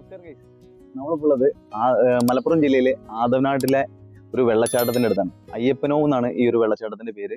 നമസ്കാരം guys. നമ്മളിപ്പോൾ ഉള്ളത് ആ- ഏർ മലപ്പുറം ജില്ലയിലെ ആദവനാട്ടിലെ ഒരു വെള്ളച്ചാട്ടത്തിന്റെ അടുത്താണ് അയ്യപ്പനോ എന്നാണ് ഈ ഒരു വെള്ളച്ചാട്ടത്തിന്റെ പേര്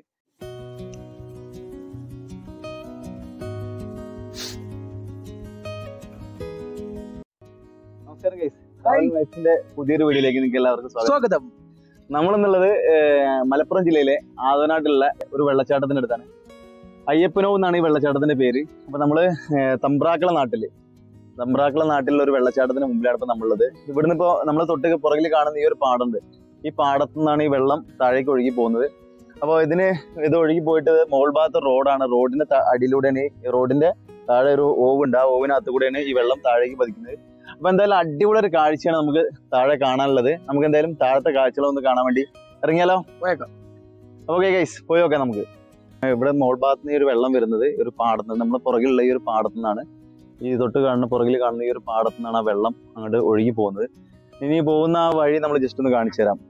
നമസ്കാരം ഗൈസ് ന്റെ പുതിയൊരു വീഡിയോയിലേക്ക് നിങ്ങൾക്ക് എല്ലാവർക്കും സ്വാഗതം സ്വാഗതം നമ്മളെന്നുള്ളത് ഏർ മലപ്പുറം ജില്ലയിലെ ആദവനാട്ടിലുള്ള ഒരു വെള്ളച്ചാട്ടത്തിന്റെ അടുത്താണ് അയ്യപ്പനോ എന്നാണ് ഈ വെള്ളച്ചാട്ടത്തിന്റെ പേര് അപ്പൊ നമ്മള് ഏർ തമ്പ്രാക്കള നാട്ടില് തമ്പ്രാക്കള നാട്ടിലുള്ള ഒരു വെള്ളച്ചാട്ടത്തിന് മുമ്പിലാണ് ഇപ്പൊ നമ്മളുള്ളത് ഇവിടുന്ന് ഇപ്പോ നമ്മൾ തൊട്ട് പുറകിൽ കാണുന്ന ഈ ഒരു പാടമുണ്ട് ഈ പാടത്തു നിന്നാണ് ഈ വെള്ളം താഴേക്ക് ഒഴുകി പോകുന്നത് അപ്പോൾ ഇതിന് ഇത് ഒഴുകി പോയിട്ട് മുകൾ ഭാഗത്ത് റോഡാണ് റോഡിന്റെ ത- അടിയിലൂടെയാണ് ഈ റോഡിന്റെ താഴെ ഒരു ഓവുണ്ട് ആ ഓവിനകത്ത് കൂടെയാണ് ഈ വെള്ളം താഴേക്ക് പതിക്കുന്നത് അപ്പൊ എന്തായാലും അടിപൊളി ഒരു കാഴ്ചയാണ് നമുക്ക് താഴെ കാണാനുള്ളത് നമുക്ക് എന്തായാലും താഴത്തെ കാഴ്ചകളൊന്ന് കാണാൻ വേണ്ടി ഇറങ്ങിയാലോ പോയേക്കാം. ഓക്കെ ഗൈസ് പോയി നോക്കാം നമുക്ക് ഇവിടെ മോൾ ഭാഗത്ത് നിന്ന് ഈ ഒരു വെള്ളം വരുന്നത് ഈ ഒരു പാടത്ത് നിന്ന് നമ്മുടെ പുറകിലുള്ള ഈ ഒരു പാടത്തു നിന്നാണ് ഈ തൊട്ട് കാണുന്ന പുറകിൽ കാണുന്ന ഈ ഒരു പാടത്തു നിന്നാണ് ആ വെള്ളം അങ്ങോട്ട് ഒഴുകി പോകുന്നത് ഇനി പോകുന്ന ആ വഴി നമ്മൾ ജസ്റ്റ് ഒന്ന് കാണിച്ചു തരാം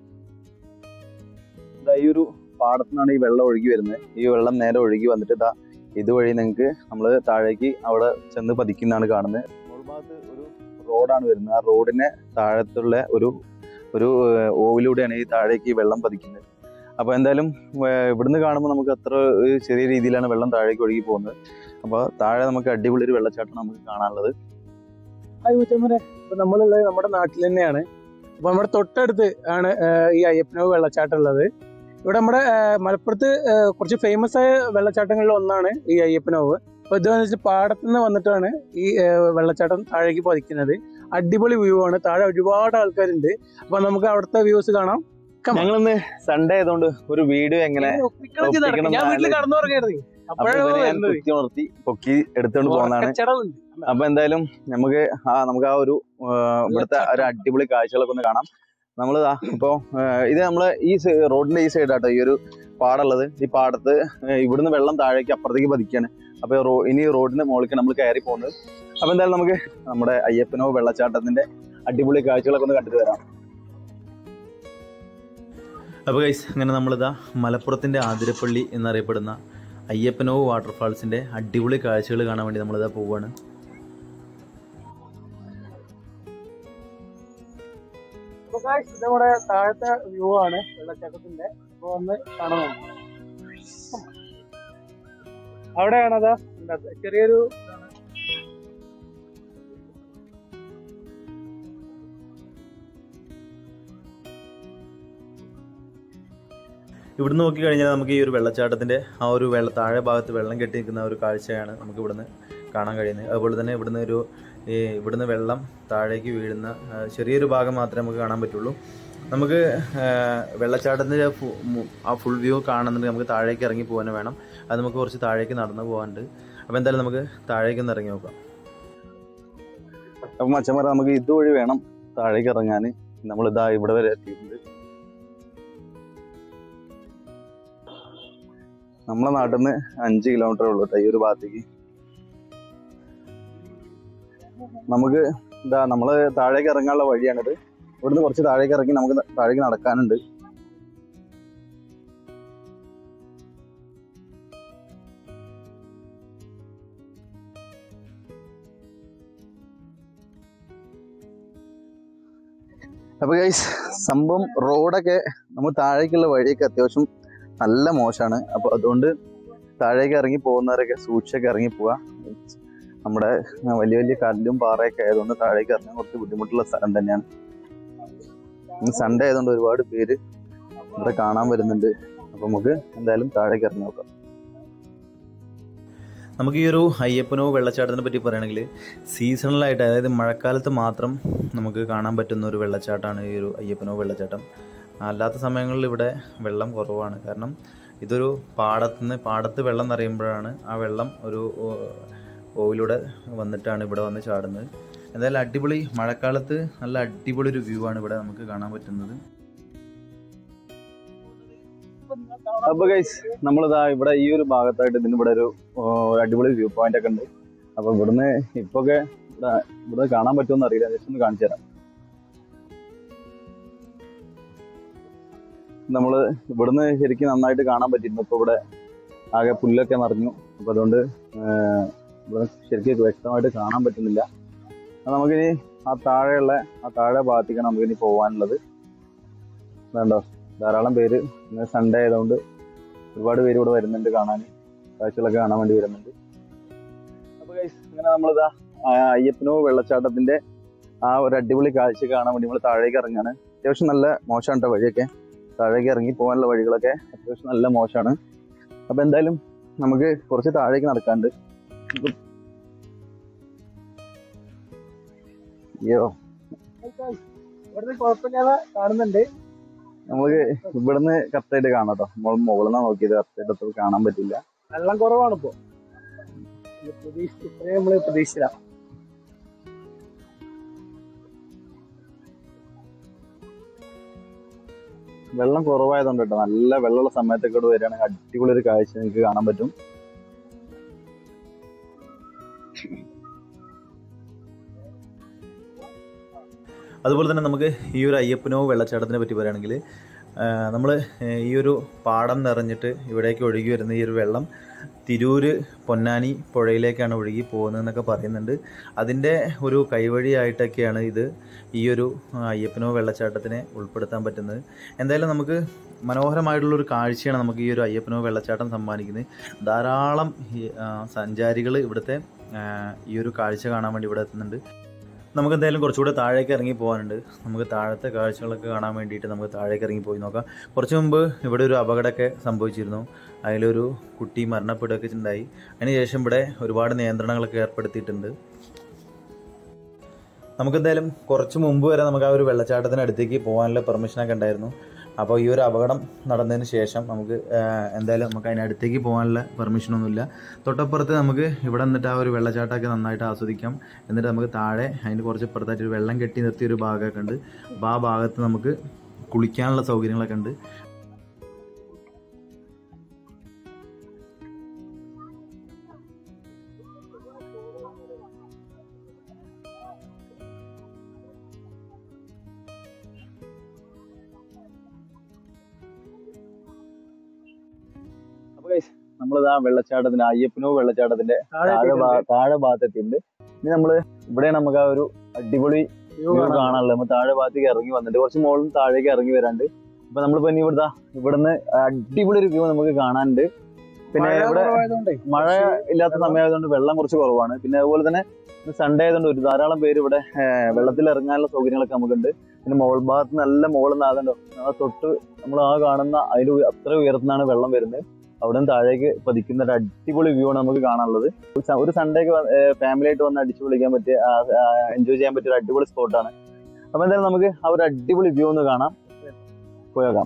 ദാ ഈ ഒരു പാടത്തു നിന്നാണ് ഈ വെള്ളം ഒഴുകി വരുന്നത് ഈ വെള്ളം നേരെ ഒഴുകി വന്നിട്ട് ഇതാ ഇതുവഴി നിങ്ങൾക്ക് നമ്മൾ താഴേക്ക് അവിടെ ചെന്ന് പതിക്കുന്നതാണ് കാണുന്നത് മോൾ ഭാഗത്ത് ഒരു റോഡാണ് വരുന്നത് ആ റോഡിന്റെ താഴത്തുള്ള ഒരു ഒരു ഏഹ്, ഓവിലൂടെയാണ് ഈ താഴേക്ക് ഈ വെള്ളം പതിക്കുന്നത് അപ്പൊ എന്തായാലും ഏഹ്, ഇവിടുന്ന് കാണുമ്പോൾ നമുക്ക് അത്ര ഒരു ചെറിയ രീതിയിലാണ് വെള്ളം താഴേക്ക് ഒഴുകി പോകുന്നത് അപ്പോൾ താഴെ നമുക്ക് അടിപൊളി ഒരു വെള്ളച്ചാട്ടം നമുക്ക് കാണാനുള്ളത് ഹായ് മുച്ചമ്മരെ ഇപ്പൊ നമ്മളുള്ളത് നമ്മുടെ നാട്ടിൽ തന്നെയാണ് അപ്പൊ നമ്മുടെ തൊട്ടടുത്ത് ആണ് ഏർ, ഈ അയ്യപ്പനവ് വെള്ളച്ചാട്ടം ഉള്ളത് ഇവിടെ നമ്മുടെ ഏർ, മലപ്പുറത്ത് ഏർ, കുറച്ച് ഫേമസ് ആയ വെള്ളച്ചാട്ടങ്ങളിൽ ഒന്നാണ് ഈ അയ്യപ്പനവ് അപ്പൊ ഇതെന്ന് വെച്ചാൽ പാടത്തു നിന്ന് വന്നിട്ടാണ് ഈ ഏർ, വെള്ളച്ചാട്ടം താഴേക്ക് പതിക്കുന്നത് അടിപൊളി വ്യൂ ആണ് താഴെ ഒരുപാട് ആൾക്കാരുണ്ട് അപ്പൊ നമുക്ക് അവിടുത്തെ വ്യൂസ് കാണാം Come on. ഞങ്ങളിന്ന് സൺഡേ ആയതുകൊണ്ട് ഒരു വീഡിയോ എങ്ങനെ ഒപ്പിക്കളഞ്ഞ് നടക്കും. ഞാൻ വീട്ടിൽ കടന്നു പറഞ്ഞായിരുന്നു അപ്പൊ ഇവരെ ഞാൻ കുത്തി ഉണർത്തി പൊക്കി എടുത്തോണ്ട് പോകുന്നതാണ് അപ്പൊ എന്തായാലും നമുക്ക് ആ നമുക്ക് ആ ഒരു ആ, ഇവിടുത്തെ ഒരു അടിപൊളി കാഴ്ചകളൊക്കെ ഒന്ന് കാണാം നമ്മൾ ഇപ്പോ ആ, ഇത് നമ്മള് ഈ സൈ- റോഡിന്റെ ഈ സൈഡാട്ടോ ഈ ഒരു പാടുള്ളത് ഈ പാടത്ത് ആ, ഇവിടുന്ന് വെള്ളം താഴേക്ക് അപ്പുറത്തേക്ക് പതിക്കാണ് അപ്പൊ റോ- ഇനി റോഡിന്റെ മുകളിലേക്ക് നമ്മൾ കയറി പോകുന്നത് അപ്പൊ എന്തായാലും നമുക്ക് നമ്മുടെ അയ്യപ്പനോ വെള്ളച്ചാട്ടത്തിന്റെ അടിപൊളി കാഴ്ചകളൊക്കെ ഒന്ന് കണ്ടിട്ട് വരാം അപ്പോൾ ഗൈസ് അങ്ങനെ നമ്മളിതാ മലപ്പുറത്തിന്റെ ആതിരപ്പള്ളി എന്നറിയപ്പെടുന്ന അയ്യപ്പനോ വാട്ടർഫാൾസിന്റെ അടിപൊളി കാഴ്ചകൾ കാണാൻ വേണ്ടി നമ്മളിതാ പോവുകയാണ് അപ്പൊ guys, ഇത് നമ്മുടെ താഴത്തെ വ്യൂ ആണ് വെള്ളച്ചാട്ടത്തിന്റെ അപ്പൊ ഒന്ന് കാണാൻ നോക്കാം. അവിടെയാണതാ ഉണ്ടത്. ചെറിയൊരു ഇതാണ്. ഇവിടുന്ന് നോക്കി കഴിഞ്ഞാൽ നമുക്ക് ഈ ഒരു വെള്ളച്ചാട്ടത്തിന്റെ ആ ഒരു വെള്ള താഴെ ഭാഗത്ത് വെള്ളം കെട്ടി നിൽക്കുന്ന ഒരു കാഴ്ചയാണ് നമുക്ക് ഇവിടുന്ന് കാണാൻ കഴിയുന്നത് അതുപോലെ തന്നെ ഇവിടുന്ന് ഒരു ഈ ഇവിടുന്ന് വെള്ളം താഴേക്ക് വീഴുന്ന ആ, ചെറിയൊരു ഭാഗം മാത്രമേ നമുക്ക് കാണാൻ പറ്റുള്ളൂ നമുക്ക് ആ, വെള്ളച്ചാട്ടത്തിന്റെ ഫു- മു- ആ ഫുൾ വ്യൂ കാണുന്നുണ്ടെങ്കിൽ നമുക്ക് താഴേക്ക് ഇറങ്ങി പോകാൻ വേണം അത് നമുക്ക് കുറച്ച് താഴേക്ക് നടന്നു പോകാനുണ്ട് അപ്പോൾ എന്തായാലും നമുക്ക് താഴേക്ക് ഒന്ന് ഇറങ്ങി നോക്കാം അപ്പം മച്ചന്മാരെ നമുക്ക് ഇതുവഴി വേണം താഴേക്ക് ഇറങ്ങാൻ നമ്മൾ ഇതാ ഇവിടെ വരെ എത്തിയിട്ടുണ്ട് നമ്മളെ നാട്ടിൽ നിന്ന് അഞ്ച് കിലോമീറ്റർ ഉള്ളൂ കേട്ടോ ഈ ഒരു ഭാഗത്തേക്ക് നമുക്ക് ഇതാ നമ്മള് താഴേക്ക് ഇറങ്ങാനുള്ള വഴിയാണിത് ഇവിടുന്ന് കുറച്ച് താഴേക്ക് ഇറങ്ങി നമുക്ക് ന- താഴേക്ക് നടക്കാനുണ്ട് അപ്പൊ ഗൈസ് സംഭവം റോഡൊക്കെ നമ്മൾ താഴേക്കുള്ള വഴിയൊക്കെ അത്യാവശ്യം നല്ല മോശമാണ് അപ്പൊ അതുകൊണ്ട് താഴേക്ക് ഇറങ്ങി പോകുന്നവരൊക്കെ സൂക്ഷിച്ചൊക്കെ ഇറങ്ങി പോവാ നമ്മുടെ വലിയ വലിയ കല്ലും പാറയൊക്കെ ആയതുകൊണ്ട് താഴേക്ക് ഇറങ്ങാൻ കുറച്ച് ബുദ്ധിമുട്ടുള്ള സ്ഥലം തന്നെയാണ് ഇന്ന് സൺഡേ ആയതുകൊണ്ട് ഒരുപാട് പേര് ഇവിടെ കാണാൻ വരുന്നുണ്ട് അപ്പൊ നമുക്ക് എന്തായാലും താഴേക്ക് ഇറങ്ങി നോക്കാം നമുക്ക് ഈ ഒരു അയ്യപ്പനോ വെള്ളച്ചാട്ടത്തിനെ പറ്റി പറയുകയാണെങ്കിൽ സീസണലായിട്ട് അതായത് മഴക്കാലത്ത് മാത്രം നമുക്ക് കാണാൻ പറ്റുന്ന ഒരു വെള്ളച്ചാട്ടമാണ് ഈ ഒരു അയ്യപ്പനോ വെള്ളച്ചാട്ടം അല്ലാത്ത സമയങ്ങളിൽ ഇവിടെ വെള്ളം കുറവാണ് കാരണം ഇതൊരു പാടത്തുനിന്ന് പാടത്ത് വെള്ളം നിറയുമ്പോഴാണ് ആ വെള്ളം ഒരു ഓ- ഓവിലൂടെ വന്നിട്ടാണ് ഇവിടെ വന്ന് ചാടുന്നത് എന്തായാലും അടിപൊളി മഴക്കാലത്ത് നല്ല അടിപൊളി ഒരു വ്യൂ ആണ് ഇവിടെ നമുക്ക് കാണാൻ പറ്റുന്നത് അപ്പൊ ഗൈസ് നമ്മളിതാ ഇവിടെ ഈ ഒരു ഭാഗത്തായിട്ട് ഇതിന് ഇവിടെ ഒരു ഓ, ഒരു അടിപൊളി വ്യൂ പോയിന്റ് ഒക്കെ ഉണ്ട് അപ്പൊ ഇവിടുന്ന് ഇപ്പൊക്കെ ഇവിടെ ഇവിടെ കാണാൻ പറ്റുമെന്ന് അറിയില്ല ജസ്റ്റ് ഒന്ന് കാണിച്ചു തരാം നമ്മള് ഇവിടുന്ന് ശരിക്കും നന്നായിട്ട് കാണാൻ പറ്റിയിരുന്നു ഇപ്പൊ ഇവിടെ ആകെ പുല്ലൊക്കെ നിറഞ്ഞു അപ്പൊ അതുകൊണ്ട് ഏർ ഇവിടെ ശരിക്കും വ്യക്തമായിട്ട് കാണാൻ പറ്റുന്നില്ല അത് നമുക്കിനി ആ താഴെയുള്ള ആ താഴെ ഭാഗത്തേക്കാണ് നമുക്കിനി പോകാനുള്ളത് വേണ്ടോ ധാരാളം പേര് ഇന്ന് സൺഡേ ആയതുകൊണ്ട് ഒരുപാട് പേര് ഇവിടെ വരുന്നുണ്ട് കാണാൻ കാഴ്ചകളൊക്കെ കാണാൻ വേണ്ടി വരുന്നുണ്ട് അപ്പോൾ ഗൈസ് ഇങ്ങനെ നമ്മളിതാ ആ അയ്യപ്പനോ വെള്ളച്ചാട്ടത്തിന്റെ ആ ഒരു അടിപൊളി കാഴ്ച കാണാൻ വേണ്ടി നമ്മൾ താഴേക്ക് ഇറങ്ങാണ് അത്യാവശ്യം നല്ല മോശമാണ് കേട്ടോ വഴിയൊക്കെ താഴേക്ക് ഇറങ്ങി പോകാനുള്ള വഴികളൊക്കെ അത്യാവശ്യം നല്ല മോശമാണ് അപ്പോൾ എന്തായാലും നമുക്ക് കുറച്ച് താഴേക്ക് നടക്കാണ്ട് അയ്യോ ഇവിടുന്ന് കുഴപ്പമില്ലാതെ കാണുന്നുണ്ട് നമുക്ക് ഇവിടുന്ന് കറക്റ്റായിട്ട് കാണാം കേട്ടോ നമ്മൾ മുകളിൽ നിന്നാണ് നോക്കിയത് കറക്റ്റായിട്ട് അത്ര കാണാൻ പറ്റില്ല വെള്ളം കുറവാണ് ഇപ്പോ പ്രതീക്ഷ ഇത്രയും നമ്മള് പ്രതീക്ഷിച്ചില്ല വെള്ളം കുറവായതുകൊണ്ട് കേട്ടോ നല്ല വെള്ളമുള്ള സമയത്തൊക്കെ ഇവിടെ വരികയാണെങ്കിൽ അടിപൊളി ഒരു കാഴ്ച നിങ്ങൾക്ക് കാണാൻ പറ്റും അതുപോലെ തന്നെ നമുക്ക് ഈ ഒരു അയ്യപ്പനോ വെള്ളച്ചാട്ടത്തിനെ പറ്റി പറയുകയാണെങ്കിൽ നമ്മൾ ഈ ഒരു പാടം നിറഞ്ഞിട്ട് ഇവിടേക്ക് ഒഴുകി വരുന്ന ഈ ഒരു വെള്ളം തിരൂര് പൊന്നാനി പുഴയിലേക്കാണ് ഒഴുകി പോകുന്നതെന്നൊക്കെ പറയുന്നുണ്ട് അതിൻ്റെ ഒരു കൈവഴിയായിട്ടൊക്കെയാണ് ഇത് ഈ ഒരു അയ്യപ്പനോ വെള്ളച്ചാട്ടത്തിനെ ഉൾപ്പെടുത്താൻ പറ്റുന്നത് എന്തായാലും നമുക്ക് മനോഹരമായിട്ടുള്ളൊരു കാഴ്ചയാണ് നമുക്ക് ഈ ഒരു അയ്യപ്പനോ വെള്ളച്ചാട്ടം സമ്മാനിക്കുന്നത് ധാരാളം സഞ്ചാരികൾ ഇവിടുത്തെ ആ, ഈ ഒരു കാഴ്ച കാണാൻ വേണ്ടി ഇവിടെ എത്തുന്നുണ്ട് നമുക്ക് എന്തായാലും കുറച്ചുകൂടെ താഴേക്ക് ഇറങ്ങി പോകാനുണ്ട് നമുക്ക് താഴത്തെ കാഴ്ചകളൊക്കെ കാണാൻ വേണ്ടിയിട്ട് നമുക്ക് താഴേക്ക് ഇറങ്ങി പോയി നോക്കാം കുറച്ച് മുമ്പ് ഇവിടെ ഒരു അപകടമൊക്കെ സംഭവിച്ചിരുന്നു അതിലൊരു കുട്ടി മരണപ്പെടുകയൊക്കെ ഉണ്ടായി അതിനുശേഷം ഇവിടെ ഒരുപാട് നിയന്ത്രണങ്ങളൊക്കെ ഏർപ്പെടുത്തിയിട്ടുണ്ട് നമുക്കെന്തായാലും കുറച്ച് മുമ്പ് വരെ നമുക്ക് ആ ഒരു വെള്ളച്ചാട്ടത്തിന് അടുത്തേക്ക് പോകാനുള്ള പെർമിഷനൊക്കെ ഉണ്ടായിരുന്നു അപ്പോൾ ഈ ഒരു അപകടം നടന്നതിന് ശേഷം നമുക്ക് ആ, എന്തായാലും നമുക്ക് അതിനടുത്തേക്ക് പോകാനുള്ള പെർമിഷനൊന്നുമില്ല തൊട്ടപ്പുറത്ത് നമുക്ക് ഇവിടെ നിന്നിട്ട് ആ ഒരു വെള്ളച്ചാട്ടമൊക്കെ നന്നായിട്ട് ആസ്വദിക്കാം എന്നിട്ട് നമുക്ക് താഴെ അതിന് കുറച്ച് ഇപ്പുറത്തായിട്ട് ഒരു വെള്ളം കെട്ടി നിർത്തിയ ഒരു ഭാഗമൊക്കെ ഉണ്ട് അപ്പോൾ ആ ഭാഗത്ത് നമുക്ക് കുളിക്കാനുള്ള സൗകര്യങ്ങളൊക്കെ ഉണ്ട് അപ്പോൾ നമ്മളിതാ വെള്ളച്ചാട്ടത്തിന്റെ അയ്യപ്പനോ വെള്ളച്ചാട്ടത്തിന്റെ താഴെ ഭാ- താഴെ ഭാഗത്തെത്തിയിട്ടുണ്ട് ഇനി നമ്മള് ഇവിടെ നമുക്ക് ആ ഒരു അടിപൊളി വ്യൂ കാണാനുള്ളത് നമ്മൾ താഴെ ഭാഗത്തേക്ക് ഇറങ്ങി വന്നിട്ട് കുറച്ച് മുകളിൽ നിന്ന് താഴേക്ക് ഇറങ്ങി വരാണ്ട് ഇപ്പൊ നമ്മളിപ്പോ ഇനി ഇവിടുത്തെ ഇവിടുന്ന് അടിപൊളി ഒരു വ്യൂ നമുക്ക് കാണാനുണ്ട് പിന്നെ ഇവിടെ മഴ ഇല്ലാത്ത സമയമായതുകൊണ്ട് വെള്ളം കുറച്ച് കുറവാണ് പിന്നെ അതുപോലെ തന്നെ സൺഡേ ആയതുകൊണ്ട് ഒരു ധാരാളം പേര് ഇവിടെ ഏർ, വെള്ളത്തിൽ ഇറങ്ങാനുള്ള സൗകര്യങ്ങളൊക്കെ നമുക്കുണ്ട് പിന്നെ മോൾ ഭാഗത്ത് നല്ല മുകളിൽ നിന്ന് ആകുന്നുണ്ടോ ആ തൊട്ട് നമ്മൾ ആ കാണുന്ന അതിൽ അത്ര ഉയർത്തുന്നതാണ് വെള്ളം വരുന്നത് അവിടെ നിന്ന് താഴേക്ക് പതിക്കുന്ന ഒരു അടിപൊളി വ്യൂ ആണ് നമുക്ക് കാണാനുള്ളത് ഒരു സ- ഒരു സൺഡേ ഒക്കെ ഫാമിലി ആയിട്ട് വന്ന് അടിച്ചു പൊളിക്കാൻ പറ്റിയ എൻജോയ് ചെയ്യാൻ പറ്റിയ ഒരു അടിപൊളി സ്പോട്ടാണ് അപ്പൊ എന്തായാലും നമുക്ക് ആ ഒരു അടിപൊളി വ്യൂ ഒന്ന് കാണാം പോയേക്കാം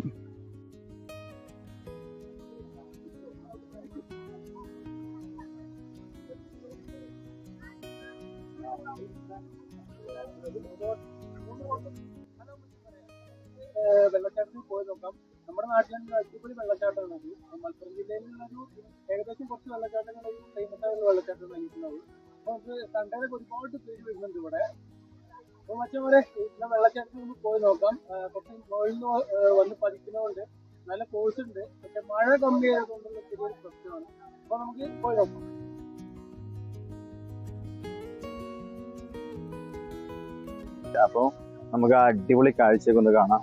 വെള്ളച്ചാട്ടത്തിൽ പോയി നോക്കാം നമ്മുടെ നാട്ടിലെ അടിപൊളി വെള്ളച്ചാട്ടമാണ് അത് മലപ്പുറം ജില്ലയിലുള്ള ഒരു ഏകദേശം കുറച്ച് വെള്ളച്ചാട്ടങ്ങൾ ഫേമസ് ആയിട്ടുള്ള വെള്ളച്ചാട്ടം നൽകുന്നത് അപ്പൊ നമുക്ക് സൺഡേയിലൊക്കെ ഒരുപാട് പേര് വരുന്നുണ്ട് ഇവിടെ അപ്പൊ മറ്റേ ഇന്ന വെള്ളച്ചാട്ടത്തിൽ നമുക്ക് പോയി നോക്കാം ആ, കുറച്ച് മുകളിൽ നിന്ന് വ- ആ, വന്ന് പതിക്കുന്നതുകൊണ്ട് നല്ല ഫോഴ്സ് ഉണ്ട് പക്ഷെ മഴ കമ്മി ആയതുകൊണ്ടുള്ള ചെറിയൊരു പ്രശ്നമാണ് അപ്പൊ നമുക്ക് പോയി നോക്കാം അപ്പൊ നമുക്ക് ആ അടിപൊളി കാഴ്ചയൊക്കെ ഒന്ന് കാണാം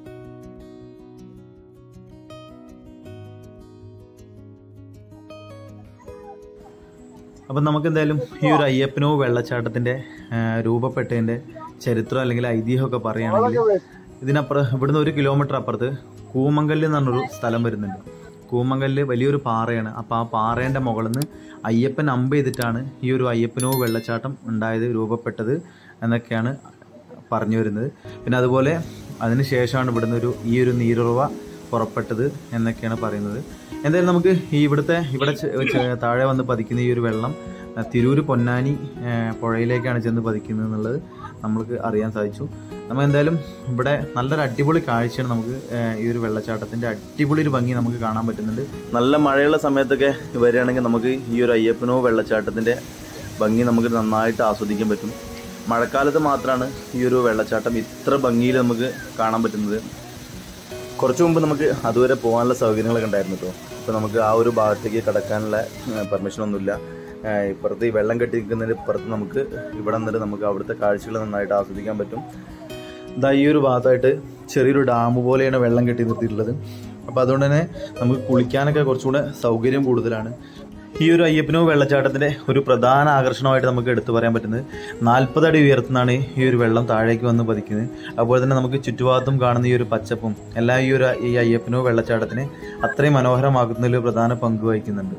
അപ്പം നമുക്ക് എന്തായാലും ഈ ഒരു അയ്യപ്പനോ വെള്ളച്ചാട്ടത്തിന്റെ ആ, രൂപപ്പെട്ടതിന്റെ ചരിത്രം അല്ലെങ്കിൽ ഐതിഹ്യമൊക്കെ പറയുകയാണെങ്കിൽ ഇതിനപ്പുറം ഇവിടുന്ന് ഒരു കിലോമീറ്റർ അപ്പുറത്ത് കൂമങ്കല്ല് എന്ന് പറഞ്ഞൊരു സ്ഥലം വരുന്നുണ്ട് കൂമങ്കല്ല് വലിയൊരു പാറയാണ് അപ്പോൾ ആ പാറേൻ്റെ മുകളിൽ നിന്ന് അയ്യപ്പൻ അമ്പ് ചെയ്തിട്ടാണ് ഈ ഒരു അയ്യപ്പനോ വെള്ളച്ചാട്ടം ഉണ്ടായത് രൂപപ്പെട്ടത് എന്നൊക്കെയാണ് പറഞ്ഞു വരുന്നത് പിന്നെ അതുപോലെ അതിന് ശേഷമാണ് ഇവിടുന്ന് ഒരു ഈ ഒരു നീരുറവ പുറപ്പെട്ടത് എന്നൊക്കെയാണ് പറയുന്നത് എന്തായാലും നമുക്ക് ഈ ഇവിടുത്തെ ഇവിടെ ചെ- ചെ- താഴെ വന്ന് പതിക്കുന്ന ഈ ഒരു വെള്ളം ആ, തിരൂര് പൊന്നാനി ആ, പുഴയിലേക്കാണ് ചെന്ന് പതിക്കുന്നത് എന്നുള്ളത് നമ്മൾക്ക് അറിയാൻ സാധിച്ചു നമ്മൾ എന്തായാലും ഇവിടെ നല്ലൊരു അടിപൊളി കാഴ്ചയാണ് നമുക്ക് ആ, ഈ ഒരു വെള്ളച്ചാട്ടത്തിന്റെ അടിപൊളി ഒരു ഭംഗി നമുക്ക് കാണാൻ പറ്റുന്നുണ്ട് നല്ല മഴയുള്ള സമയത്തൊക്കെ വരികയാണെങ്കിൽ നമുക്ക് ഈ ഒരു അയ്യപ്പനോ വെള്ളച്ചാട്ടത്തിന്റെ ഭംഗി നമുക്ക് നന്നായിട്ട് ആസ്വദിക്കാൻ പറ്റും മഴക്കാലത്ത് മാത്രമാണ് ഈ ഒരു വെള്ളച്ചാട്ടം ഇത്ര ഭംഗിയിൽ നമുക്ക് കാണാൻ പറ്റുന്നത് കുറച്ച് മുമ്പ് നമുക്ക് അതുവരെ പോകാനുള്ള സൗകര്യങ്ങളൊക്കെ ഉണ്ടായിരുന്നു കേട്ടോ അപ്പോൾ നമുക്ക് ആ ഒരു ഭാഗത്തേക്ക് കടക്കാനുള്ള പെർമിഷൻ ഒന്നുമില്ല ആ, ഇപ്പുറത്ത് ഈ വെള്ളം കെട്ടി നിൽക്കുന്നതിന് ഇപ്പുറത്ത് നമുക്ക് ഇവിടെ നിന്നിട്ട് നമുക്ക് അവിടുത്തെ കാഴ്ചകൾ നന്നായിട്ട് ആസ്വദിക്കാൻ പറ്റും ഇതാ ഈ ഒരു ഭാഗത്തായിട്ട് ചെറിയൊരു ഡാം പോലെയാണ് വെള്ളം കെട്ടി നിർത്തിയിട്ടുള്ളത് അപ്പോൾ അതുകൊണ്ട് തന്നെ നമുക്ക് കുളിക്കാനൊക്കെ കുറച്ചുകൂടെ സൗകര്യം കൂടുതലാണ് ഈ ഒരു അയ്യപ്പനോ വെള്ളച്ചാട്ടത്തിൻ്റെ ഒരു പ്രധാന ആകർഷണമായിട്ട് നമുക്ക് എടുത്തു പറയാൻ പറ്റുന്നത് നാൽപ്പത് അടി ഉയരത്തുനിന്നാണ് ഈ ഒരു വെള്ളം താഴേക്ക് വന്ന് പതിക്കുന്നത് അതുപോലെ തന്നെ നമുക്ക് ചുറ്റുഭാഗത്തും കാണുന്ന ഈ ഒരു പച്ചപ്പും എല്ലാം ഈ ഒരു ഈ അയ്യപ്പനോ വെള്ളച്ചാട്ടത്തിനെ അത്രയും മനോഹരമാക്കുന്നതിൽ ഒരു പ്രധാന പങ്ക് വഹിക്കുന്നുണ്ട്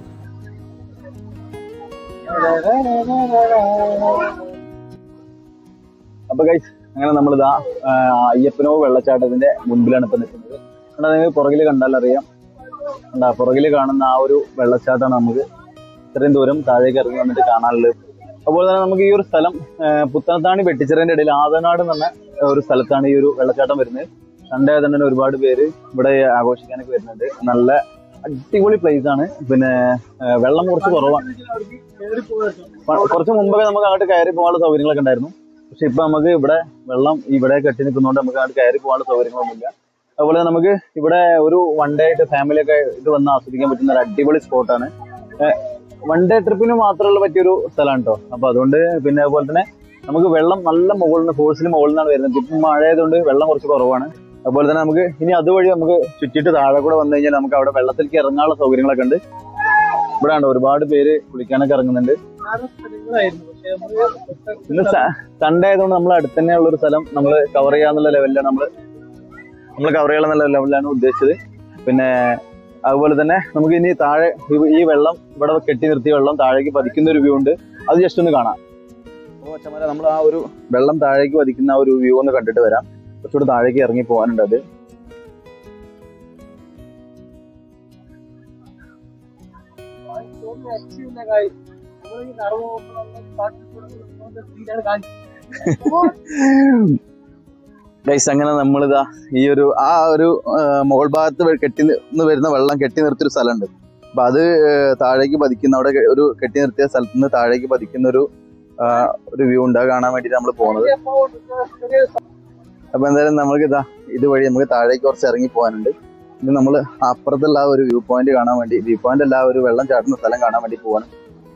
അപ്പൊ ഗൈസ് അങ്ങനെ നമ്മളിതാ ആ, അയ്യപ്പനോ വെള്ളച്ചാട്ടത്തിന്റെ മുൻപിലാണ് ഇപ്പൊ നിൽക്കുന്നത് കണ്ടാ നിങ്ങൾക്ക് പുറകിൽ കണ്ടാൽ അറിയാം കണ്ടാ പുറകിൽ കാണുന്ന ആ ഒരു വെള്ളച്ചാട്ടമാണ് നമുക്ക് ഇത്രയും ദൂരം താഴേക്ക് ഇറങ്ങി വന്നിട്ട് കാണാനുള്ളത് അതുപോലെ തന്നെ നമുക്ക് ഈ ഒരു സ്ഥലം ആ, പുത്തനത്താണി വെട്ടിച്ചിറന്റെ ഇടയിൽ ആദനാട് എന്ന് പറഞ്ഞ ഒരു സ്ഥലത്താണ് ഈ ഒരു വെള്ളച്ചാട്ടം വരുന്നത് സൺഡേ ആയതുകൊണ്ട് തന്നെ ഒരുപാട് പേര് ഇവിടെ ആഘോഷിക്കാനൊക്കെ വരുന്നുണ്ട് നല്ല അടിപൊളി പ്ലേസ് ആണ് പിന്നെ ആ, വെള്ളം കുറച്ച് കുറവാണ് പ- കുറച്ച് മുമ്പൊക്കെ നമുക്ക് അങ്ങോട്ട് കയറി പോകാനുള്ള സൗകര്യങ്ങളൊക്കെ ഉണ്ടായിരുന്നു പക്ഷെ ഇപ്പൊ നമുക്ക് ഇവിടെ വെള്ളം ഇവിടെ കെട്ടി നിൽക്കുന്നതുകൊണ്ട് നമുക്ക് അങ്ങോട്ട് കയറി പോകാനുള്ള സൗകര്യങ്ങളൊന്നുമില്ല അതുപോലെ നമുക്ക് ഇവിടെ ഒരു വൺ ഡേ ആയിട്ട് ഫാമിലി ഒക്കെ ഇത് വന്ന് ആസ്വദിക്കാൻ പറ്റുന്ന ഒരു അടിപൊളി സ്പോട്ടാണ് വൺ ഡേ ട്രിപ്പിന് മാത്രമുള്ള പറ്റിയൊരു സ്ഥലമാണ് കേട്ടോ അപ്പൊ അതുകൊണ്ട് പിന്നെ അതുപോലെ തന്നെ നമുക്ക് വെള്ളം നല്ല മുകളിൽ നിന്ന് ഫോഴ്സിന് മുകളിൽ നിന്നാണ് വരുന്നത് ഇപ്പം മഴ ആയതുകൊണ്ട് വെള്ളം കുറച്ച് കുറവാണ് അതുപോലെ തന്നെ നമുക്ക് ഇനി അതുവഴി നമുക്ക് ചുറ്റിട്ട് താഴെ കൂടെ വന്നു കഴിഞ്ഞാൽ നമുക്ക് അവിടെ വെള്ളത്തിലേക്ക് ഇറങ്ങാനുള്ള സൗകര്യങ്ങളൊക്കെ ഉണ്ട് ഇവിടെ ഉണ്ട് ഒരുപാട് പേര് കുളിക്കാനൊക്കെ ഇറങ്ങുന്നുണ്ട് ഇന്ന് സൺഡേ ആയതുകൊണ്ട് നമ്മൾ അടുത്ത് തന്നെയുള്ള ഒരു സ്ഥലം നമ്മൾ കവർ ചെയ്യാന്നുള്ള ലെവലിലാണ് നമ്മൾ നമ്മൾ കവർ ചെയ്യാന്നുള്ള ലെവലിലാണ് ഉദ്ദേശിച്ചത് പിന്നെ അതുപോലെ തന്നെ നമുക്ക് ഇനി താഴെ ഈ- ഈ വെള്ളം ഇവിടെ കെട്ടി നിർത്തിയ വെള്ളം താഴേക്ക് പതിക്കുന്ന ഒരു വ്യൂ ഉണ്ട് അത് ജസ്റ്റ് ഒന്ന് കാണാം അപ്പോൾ അച്ഛന്മാരെ നമ്മൾ ആ ഒരു വെള്ളം താഴേക്ക് പതിക്കുന്ന ആ ഒരു വ്യൂ ഒന്ന് കണ്ടിട്ട് വരാം കുറച്ചുകൂടെ താഴേക്ക് ഇറങ്ങി പോകാനുണ്ട് അത് ഗൈസ് അങ്ങനെ നമ്മളിതാ ഈ ഒരു ആ ഒരു ആ, മുകൾ ഭാഗത്ത് വെ- കെട്ടി നിന്ന് വരുന്ന വെള്ളം കെട്ടി നിർത്തിയൊരു സ്ഥലമുണ്ട് അപ്പൊ അത് ഏ, താഴേക്ക് പതിക്കുന്ന അവിടെ ഒരു കെട്ടി നിർത്തിയ സ്ഥലത്ത് നിന്ന് താഴേക്ക് പതിക്കുന്ന ഒരു ആ, ഒരു വ്യൂ ഉണ്ട് അത് കാണാൻ വേണ്ടിട്ട് നമ്മൾ പോകുന്നത് അപ്പൊ എന്തായാലും നമുക്ക് ഇതാ ഇതുവഴി നമുക്ക് താഴേക്ക് കുറച്ച് ഇറങ്ങി പോകാനുണ്ട് ഇത് നമ്മൾ അപ്പുറത്തുള്ള ആ ഒരു വ്യൂ പോയിന്റ് കാണാൻ വേണ്ടി വ്യൂ പോയിന്റ് അല്ല ആ ഒരു വെള്ളം ചാടുന്ന സ്ഥലം കാണാൻ വേണ്ടി പോവാണ്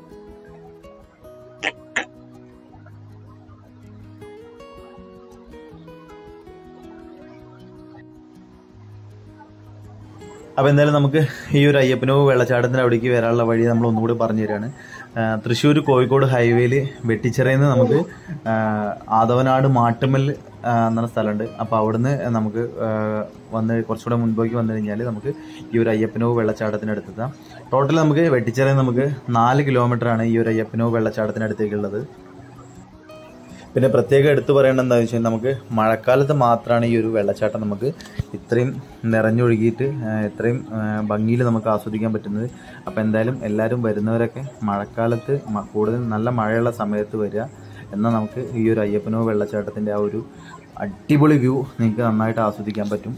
അപ്പോൾ എന്തായാലും നമുക്ക് ഈ ഒരു അയ്യപ്പനോ വെള്ളച്ചാട്ടത്തിന് അവിടേക്ക് വരാനുള്ള വഴി നമ്മൾ ഒന്നുകൂടി പറഞ്ഞു തരാണ് തൃശ്ശൂർ കോഴിക്കോട് ഹൈവേയിൽ വെട്ടിച്ചിറയിൽ നിന്ന് നമുക്ക് ആ, ആദവനാട് മാട്ടുമൽ ആ, എന്ന സ്ഥലമുണ്ട് അപ്പോൾ അവിടുന്ന് നമുക്ക് ആ, വന്ന് കുറച്ചുകൂടെ മുൻപോട്ട് വന്നു കഴിഞ്ഞാൽ നമുക്ക് ഈ ഒരു അയ്യപ്പനോ വെള്ളച്ചാട്ടത്തിനടുത്തെത്താം ടോട്ടൽ നമുക്ക് വെട്ടിച്ചിറയിൽ നമുക്ക് നാല് കിലോമീറ്ററാണ് ഈ ഒരു അയ്യപ്പനോ വെള്ളച്ചാട്ടത്തിനടുത്തേക്കുള്ളത് പിന്നെ പ്രത്യേകം എടുത്തു പറയേണ്ടത് എന്താണെന്ന് വെച്ചാൽ നമുക്ക് മഴക്കാലത്ത് മാത്രമാണ് ഈ ഒരു വെള്ളച്ചാട്ടം നമുക്ക് ഇത്രയും നിറഞ്ഞൊഴുകിയിട്ട് ആ, ഇത്രയും ഭംഗിയിൽ നമുക്ക് ആസ്വദിക്കാൻ പറ്റുന്നത് അപ്പോൾ എന്തായാലും എല്ലാവരും വരുന്നവരൊക്കെ മഴക്കാലത്ത് മ- കൂടുതൽ നല്ല മഴയുള്ള സമയത്ത് വരിക എന്നാൽ നമുക്ക് ഈ ഒരു അയ്യപ്പനോ വെള്ളച്ചാട്ടത്തിൻ്റെ ആ ഒരു അടിപൊളി വ്യൂ നിങ്ങൾക്ക് നന്നായിട്ട് ആസ്വദിക്കാൻ പറ്റും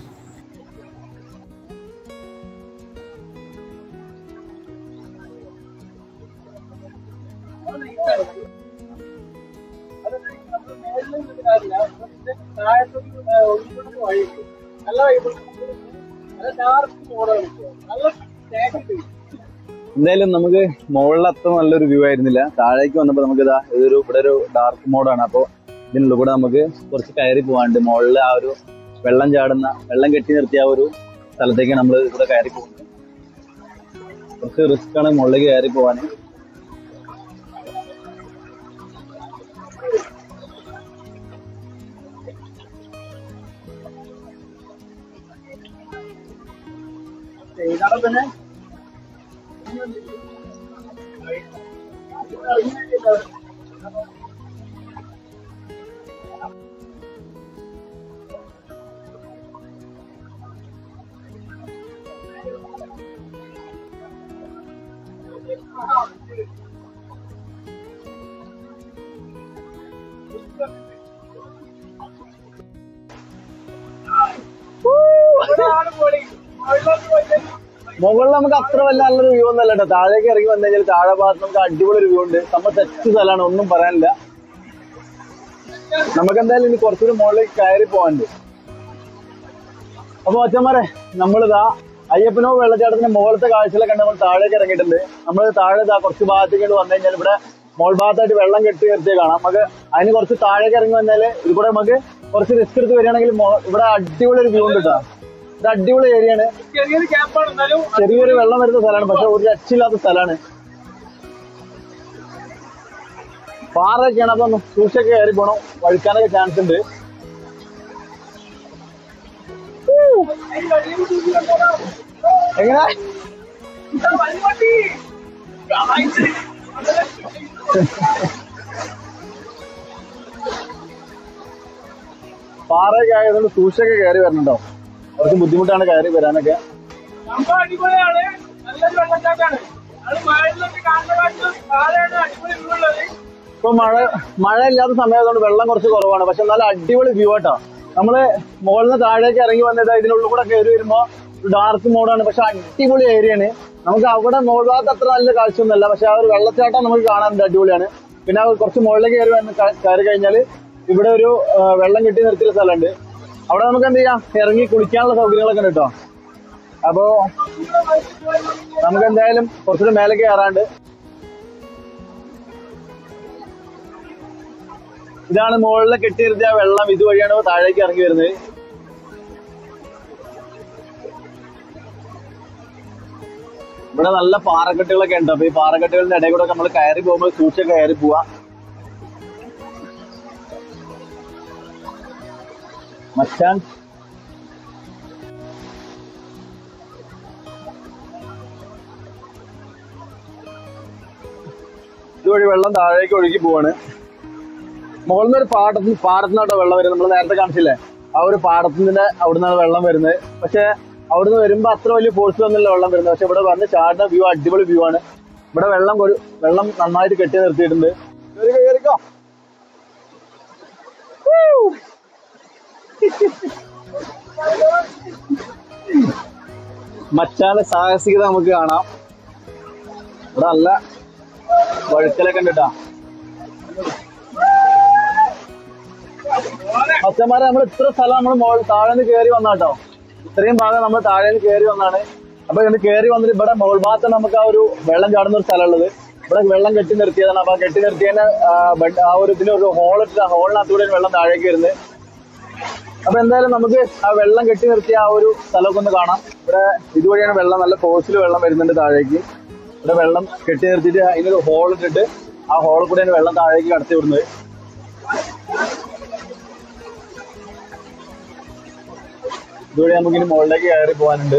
എന്തായാലും നമുക്ക് മുകളിൽ അത്ര നല്ലൊരു വ്യൂ ആയിരുന്നില്ല താഴേക്ക് വന്നപ്പോൾ നമുക്ക് ഇതാ ഇതൊരു ഇവിടെ ഒരു ഡാർക്ക് മോഡാണ് അപ്പോൾ ഇതിനുള്ള കൂടെ നമുക്ക് കുറച്ച് കയറി പോകാനുണ്ട് മുകളിൽ ആ ഒരു വെള്ളം ചാടുന്ന വെള്ളം കെട്ടി നിർത്തിയ ആ ഒരു സ്ഥലത്തേക്ക് നമ്മൾ ഇവിടെ കയറി പോകുന്നത് കുറച്ച് റിസ്ക് ആണ് മുകളിലേക്ക് കയറി പോകാൻ മുകളിൽ നമുക്ക് അത്ര വല്ല നല്ലൊരു വ്യൂ ഒന്നും അല്ല കേട്ടോ താഴേക്ക് ഇറങ്ങി വന്നു കഴിഞ്ഞാൽ താഴെ ഭാഗത്ത് നമുക്ക് അടിപൊളി ഒരു വ്യൂ ഉണ്ട് നമ്മൾ തെറ്റ് സ്ഥലമാണ് ഒന്നും പറയാനില്ല നമുക്ക് എന്തായാലും ഇനി കുറച്ചുകൂടി മുകളിലേക്ക് കയറി പോകാനുണ്ട് അപ്പൊ അച്ഛന്മാരെ നമ്മളിതാ അയ്യപ്പനോ വെള്ളച്ചാട്ടത്തിന്റെ മുകളിലത്തെ കാഴ്ചകളൊക്കെ നമ്മൾ താഴേക്ക് ഇറങ്ങിയിട്ടുണ്ട് നമ്മൾ താഴെ ദാ കുറച്ച് ഭാഗത്തേക്ക് ഇങ്ങോട്ട് വന്നു കഴിഞ്ഞാൽ ഇവിടെ മോൾ ഭാഗത്തായിട്ട് വെള്ളം കെട്ടി നിർത്തിയ കാണാം നമുക്ക് അതിന് കുറച്ച് താഴേക്ക് ഇറങ്ങി വന്നാൽ ഇത് കൂടെ നമുക്ക് കുറച്ച് റിസ്ക് എടുത്ത് വരികയാണെങ്കിൽ മോ- ഇവിടെ അടിപൊളി ഒരു വ്യൂ ഉണ്ട് കേട്ടോ ഇത് അടിപൊളി ഏരിയ ആണ് ചെറിയൊരു ക്യാമ്പാണ് എന്നാലും ചെറിയൊരു വെള്ളം വരുന്ന സ്ഥലമാണ് പക്ഷെ ഒരു രക്ഷയില്ലാത്ത സ്ഥലമാണ് പാറയൊക്കെയാണ് അപ്പൊ ഒന്ന് സൂക്ഷിച്ചൊക്കെ കയറി പോണം വഴുക്കാനൊക്കെ ചാൻസ് ഉണ്ട് എങ്ങനെ പാറയൊക്കെ ആയതുകൊണ്ട് സൂക്ഷിച്ചൊക്കെ കയറി വരണുണ്ടോ അവർക്ക് ബുദ്ധിമുട്ടാണ് കയറി വരാനൊക്കെ സംഭവം അടിപൊളിയാണ് നല്ലൊരു വെള്ളച്ചാട്ടാണ് അത് മഴയിലൊക്കെ കാണുന്ന കാഴ്ച താഴെയാണ് അടിപൊളി വ്യൂ ഉള്ളത് ഇപ്പൊ മഴ മഴ ഇല്ലാത്ത സമയമായതുകൊണ്ട് വെള്ളം കുറച്ച് കുറവാണ് പക്ഷെ നല്ല അടിപൊളി വ്യൂ ആട്ടോ നമ്മള് മുകളിൽ നിന്ന് താഴേക്ക് ഇറങ്ങി വന്നിട്ട് ഇതിനുള്ളിൽ കൂടെ കയറി വരുമ്പോ ഡാർക്ക് മോഡാണ് പക്ഷെ അടിപൊളി ഏരിയ ആണ് നമുക്ക് അവിടെ മുകൾ ഭാഗത്ത് അത്ര നല്ല കാഴ്ചയൊന്നുമല്ല പക്ഷെ ആ ഒരു വെള്ളച്ചാട്ടം നമുക്ക് കാണാനുണ്ട് അടിപൊളിയാണ് പിന്നെ ആ കുറച്ച് മുകളിലേക്ക് കയറി വന്ന് ക- കയറി കഴിഞ്ഞാൽ ഇവിടെ ഒരു ആ, വെള്ളം കെട്ടി നിർത്തിയ സ്ഥലമുണ്ട് അവിടെ നമുക്ക് എന്ത് ചെയ്യാം ഇറങ്ങി കുളിക്കാനുള്ള സൗകര്യങ്ങളൊക്കെ ഉണ്ട് കേട്ടോ അപ്പോ നമുക്ക് എന്തായാലും കുറച്ചുകൂടെ മേലേക്ക് കയറാണ്ട് ഇതാണ് മുകളിൽ കെട്ടി നിർത്തിയ വെള്ളം ഇതുവഴിയാണ് താഴേക്ക് ഇറങ്ങി വരുന്നത് ഇവിടെ നല്ല പാറക്കെട്ടുകളൊക്കെ ഉണ്ട് അപ്പൊ ഈ പാറക്കെട്ടുകളുടെ ഇടയിൽ കൂടെ നമ്മൾ കയറി പോകുമ്പോൾ സൂക്ഷിച്ച് കയറി പോവാ മച്ചാൻ ഇതുവഴി വെള്ളം താഴേക്ക് ഒഴുകി പോവാണ് മുകളിൽ നിന്ന് ഒരു പാടത്തിൽ പാടത്തിനോട്ടോ വെള്ളം വരുന്നത് നമ്മൾ നേരത്തെ കാണിച്ചില്ലേ ആ ഒരു പാടത്തിന്റെ അവിടുന്നാണ് വെള്ളം വരുന്നത് പക്ഷെ അവിടുന്ന് വരുമ്പോ അത്ര വലിയ ഫോഴ്സ് ഒന്നുമില്ല വെള്ളം വരുന്നത് പക്ഷെ ഇവിടെ വന്ന് ചാടുന്ന വ്യൂ അടിപൊളി വ്യൂ ആണ് ഇവിടെ വെള്ളം ഒരു വെള്ളം നന്നായിട്ട് കെട്ടി നിർത്തിയിട്ടുണ്ട് കേറിക്കോ, കേറിക്കോ. Woo! മച്ചാന്റെ സാഹസികത നമുക്ക് കാണാം ഇവിടെ നല്ല വഴുക്കലൊക്കെ ഉണ്ട് കേട്ടോ അച്ഛന്മാരെ നമ്മൾ ഇത്ര സ്ഥലം നമ്മൾ മുകൾ താഴെ നിന്ന് കയറി വന്നാട്ടോ ഇത്രയും ഭാഗം നമ്മൾ താഴെ നിന്ന് കയറി വന്നാണ് അപ്പൊ ഇങ്ങനെ കയറി വന്നിട്ട് ഇവിടെ മുകൾ ഭാഗത്ത് നമുക്ക് ആ ഒരു വെള്ളം ചാടുന്ന ഒരു സ്ഥലമുള്ളത് ഇവിടെ വെള്ളം കെട്ടി നിർത്തിയതാണ് അപ്പൊ ആ കെട്ടി നിർത്തിയതിന്റെ ആ, ബെഡ്- ആ ഒരു ഇതിലൊരു ഹോൾ ഇട്ടിട്ട് ആ ഹോളിനകത്തൂടെ വെള്ളം താഴേക്ക് വരുന്നത് അപ്പൊ എന്തായാലും നമുക്ക് ആ വെള്ളം കെട്ടി നിർത്തിയ ആ ഒരു സ്ഥലമൊക്കെ ഒന്ന് കാണാം ഇവിടെ ഇതുവഴിയാണ് വെള്ളം നല്ല ഫോഴ്സിൽ വെള്ളം വരുന്നുണ്ട് താഴേക്ക് ഇവിടെ വെള്ളം കെട്ടി നിർത്തിയിട്ട് അതിനൊരു ഹോൾ ഇട്ടിട്ട് ആ ഹോളിൽ കൂടെയാണ് വെള്ളം താഴേക്ക് കടത്തി വിടുന്നത് ഇതുവഴി നമുക്ക് ഇനി മുകളിലേക്ക് കയറി പോകാനുണ്ട്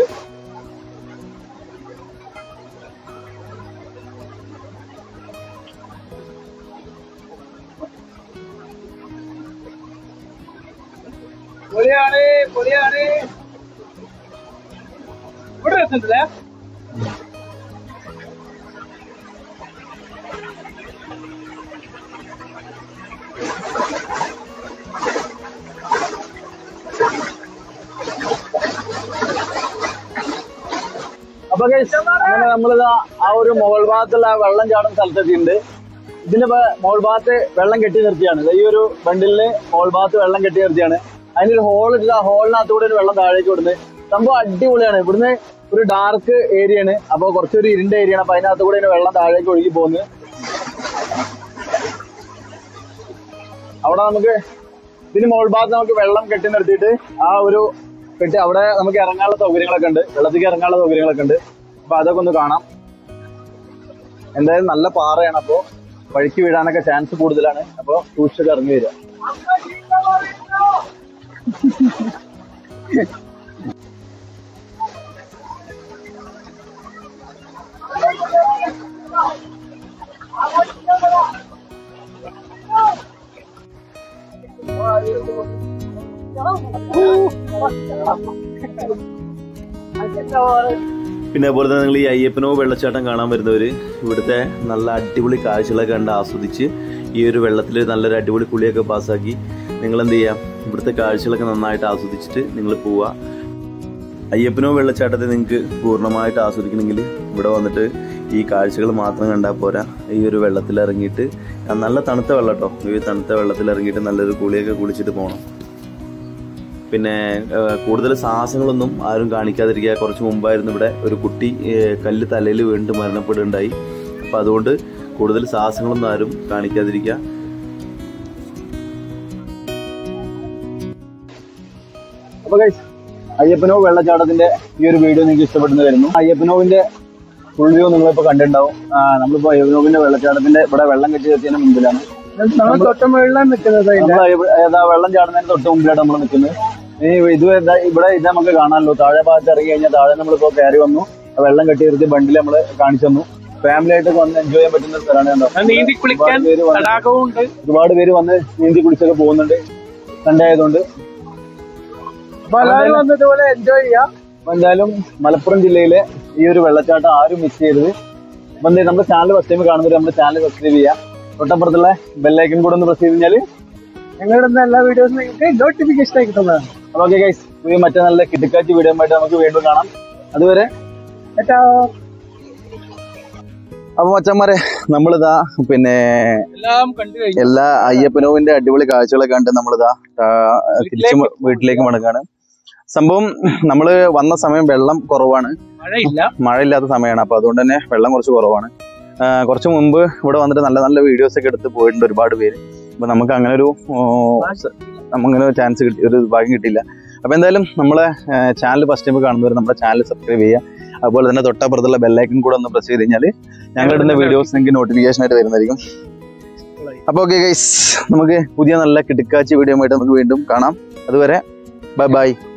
പൊളിയാണ് പൊളിയാണ് ഇവിടെ രസമുണ്ടല്ലേ അപ്പൊ guys, അങ്ങനെ നമ്മളിതാ ആ ഒരു മുകൾ ഭാഗത്തുള്ള ആ വെള്ളം ചാടുന്ന സ്ഥലത്തെത്തിയിട്ടുണ്ട് ഇതിന്റെ പ- മുകൾ ഭാഗത്ത് വെള്ളം കെട്ടി നിർത്തിയാണ് ദാ ഈ ഒരു ബണ്ടിലിന് മുകൾ ഭാഗത്ത് വെള്ളം കെട്ടി നിർത്തിയാണ് അതിനൊരു ഹോൾ ഇട്ടിട്ട് ആ ഹോളിനകത്തൂടെ ഒരു വെള്ളം താഴേക്ക് വിടുന്നത് സംഭവം അടിപൊളിയാണ് ഇവിടുന്ന് ഒരു ഡാർക്ക് ഏരിയ ആണ് അപ്പൊ കുറച്ചൊരു ഇരുണ്ട ഏരിയ ആണ് അപ്പൊ അതിനകത്ത് കൂടെ വെള്ളം താഴേക്ക് ഒഴുകി പോകുന്നത് അവിടെ നമുക്ക് ഇതിന് മുകൾ ഭാഗത്ത് നമുക്ക് വെള്ളം കെട്ടി നിർത്തിയിട്ട് ആ ഒരു കെട്ടി അവിടെ നമുക്ക് ഇറങ്ങാനുള്ള സൗകര്യങ്ങളൊക്കെ ഉണ്ട് വെള്ളത്തിലേക്ക് ഇറങ്ങാനുള്ള സൗകര്യങ്ങളൊക്കെ ഉണ്ട് അപ്പൊ അതൊക്കെ ഒന്ന് കാണാം എന്തായാലും നല്ല പാറയാണ് അപ്പോ വഴിക്ക് വീഴാനൊക്കെ ചാൻസ് കൂടുതലാണ് അപ്പൊ സൂക്ഷിച്ചൊക്കെ ഇറങ്ങി വരിക പിന്നെ അതുപോലെ തന്നെ നിങ്ങൾ ഈ അയ്യപ്പനോ വെള്ളച്ചാട്ടം കാണാൻ വരുന്നവര് ഇവിടുത്തെ നല്ല അടിപൊളി കാഴ്ചകളൊക്കെ കണ്ട് ആസ്വദിച്ച് ഈ ഒരു വെള്ളത്തിൽ നല്ലൊരു അടിപൊളി കുളിയൊക്കെ പാസ്സാക്കി നിങ്ങൾ എന്ത് ചെയ്യാം ഇവിടുത്തെ കാഴ്ചകളൊക്കെ നന്നായിട്ട് ആസ്വദിച്ചിട്ട് നിങ്ങൾ പോവുക അയ്യപ്പനോ വെള്ളച്ചാട്ടത്തെ നിങ്ങൾക്ക് പൂർണ്ണമായിട്ട് ആസ്വദിക്കണമെങ്കിൽ ഇവിടെ വന്നിട്ട് ഈ കാഴ്ചകൾ മാത്രം കണ്ടാൽ പോരാ ഈ ഒരു വെള്ളത്തിൽ ഇറങ്ങിയിട്ട് ആ നല്ല തണുത്ത വെള്ളം കേട്ടോ ഈ തണുത്ത വെള്ളത്തിൽ ഇറങ്ങിയിട്ട് നല്ലൊരു കുളിയൊക്കെ കുളിച്ചിട്ട് പോകണം പിന്നെ ഏഹ്, കൂടുതൽ സാഹസങ്ങളൊന്നും ആരും കാണിക്കാതിരിക്കുക കുറച്ച് മുമ്പായിരുന്നു ഇവിടെ ഒരു കുട്ടി ഏഹ്, കല്ല് തലയിൽ വീണ്ടും മരണപ്പെടുകയുണ്ടായി അപ്പം അതുകൊണ്ട് കൂടുതൽ സാഹസങ്ങളൊന്നും ആരും കാണിക്കാതിരിക്കുക അപ്പൊ guys, അയ്യപ്പനോ വെള്ളച്ചാട്ടത്തിന്റെ ഈ ഒരു വീഡിയോ നിങ്ങൾക്ക് ഇഷ്ടപ്പെടുന്നു വരുന്നു അയ്യപ്പനോവിന്റെ ഫുൾ വ്യൂ നിങ്ങളിപ്പോ കണ്ടിട്ടുണ്ടാവും ആ, നമ്മളിപ്പോ അയ്യപ്പനോവിന്റെ വെള്ളച്ചാട്ടത്തിന്റെ ഇവിടെ വെള്ളം കെട്ടി നിർത്തിയതിന്റെ മുമ്പിലാണ് നമ്മൾ തൊട്ട മുകളിലാണ് നിൽക്കുന്നത് അതിന്റെ നമ്മൾ ഏതാ വെള്ളം ചാടുന്നതിന് തൊട്ട് മുമ്പിലാണ് നമ്മൾ നിൽക്കുന്നത് ഈ ഇത് ഏതാ- ഇവിടെ ഇത് നമുക്ക് കാണാമല്ലോ താഴെ ഭാഗത്ത് ഇറങ്ങി കഴിഞ്ഞാൽ താഴെ നമ്മളിപ്പോ കയറി വന്നു ആ വെള്ളം കെട്ടി നിർത്തി ബണ്ടിൽ നമ്മൾ കാണിച്ചു തന്നു ഫാമിലി ആയിട്ട് വന്ന് എൻജോയ് ചെയ്യാൻ പറ്റുന്ന ഒരു സ്ഥലമാണ് കണ്ടോ നീന്തി കുളിക്കാൻ ഒരുപാട് പേര് വന്ന് തടാകവും ഉണ്ട് ഒരുപാട് പേര് വന്ന് നീന്തി കുളിച്ചൊക്കെ പോകുന്നുണ്ട് സൺഡേ ആയതുകൊണ്ട് അപ്പൊ എല്ലാവരും വന്ന് ഇതുപോലെ എൻജോയ് ചെയ്യാം അപ്പൊ എന്തായാലും മലപ്പുറം ജില്ലയിലെ ഈ ഒരു വെള്ളച്ചാട്ടം ആരും മിസ് ചെയ്യരുത് അപ്പൊ എന്താ നമ്മുടെ ചാനൽ ഫസ്റ്റ് ടൈം കാണുന്നവർ നമ്മുടെ ചാനൽ സബ്സ്ക്രൈബ് ചെയ്യുക തൊട്ടപ്പുറത്തുള്ള ബെല്ലൈക്കൻ കൂടെ ഒന്ന് പ്രസ് ചെയ്ത് കഴിഞ്ഞാൽ ഞങ്ങളുടെ ഇന്ന് എല്ലാ വീഡിയോസും നിങ്ങൾക്ക് നോട്ടിഫിക്കേഷൻ ആയി കിട്ടുന്നതാണ് അപ്പൊ ഓക്കെ ഗൈസ് ഇത് മറ്റേ നല്ല കിടക്കാച്ചി വീഡിയോ ആയിട്ട് നമുക്ക് വീണ്ടും കാണാം അതുവരെ ഏട്ടാ അപ്പൊ മച്ചന്മാരെ നമ്മളിതാ പിന്നെ എല്ലാം കണ്ടു കഴിഞ്ഞു എല്ലാ അയ്യപ്പനോവിന്റെ അടിപൊളി കാഴ്ചകളൊക്കെ കണ്ട് നമ്മളിതാ ആ, തിരിച്ച് മ- വീട്ടിലേക്ക് മടങ്ങാണ് സംഭവം നമ്മള് വന്ന സമയം വെള്ളം കുറവാണ് മഴയില്ല മഴയില്ലാത്ത സമയമാണ് അപ്പൊ അതുകൊണ്ട് തന്നെ വെള്ളം കുറച്ച് കുറവാണ് ആ, കുറച്ച് മുമ്പ് ഇവിടെ വന്നിട്ട് നല്ല നല്ല വീഡിയോസ് ഒക്കെ എടുത്ത് പോയിട്ടുണ്ട് ഒരുപാട് പേര് അപ്പൊ നമുക്ക് അങ്ങനെ ഒരു ഓ, സ- നമുക്കിങ്ങനെ ഒരു ചാൻസ് കിട്ടി ഒരു ഭാഗ്യം കിട്ടിയില്ല അപ്പൊ എന്തായാലും നമ്മളെ ചാനൽ ഫസ്റ്റ് ടൈം കാണുന്നവർ നമ്മുടെ ചാനൽ സബ്സ്ക്രൈബ് ചെയ്യുക അതുപോലെ തന്നെ തൊട്ടപ്പുറത്തുള്ള ബെല്ലൈക്കൻ കൂടെ ഒന്ന് പ്രസ് ചെയ്ത് കഴിഞ്ഞാൽ ഞങ്ങൾ ഇടുന്ന വീഡിയോസ് നിങ്ങൾക്ക് നോട്ടിഫിക്കേഷൻ ആയിട്ട് വരുന്നതായിരിക്കും അപ്പൊ ഓക്കെ ഗൈസ് നമുക്ക് പുതിയ നല്ല കിടക്കാച്ചി വീഡിയോ ആയിട്ട് നമുക്ക് വീണ്ടും കാണാം അതുവരെ ബൈ ബൈ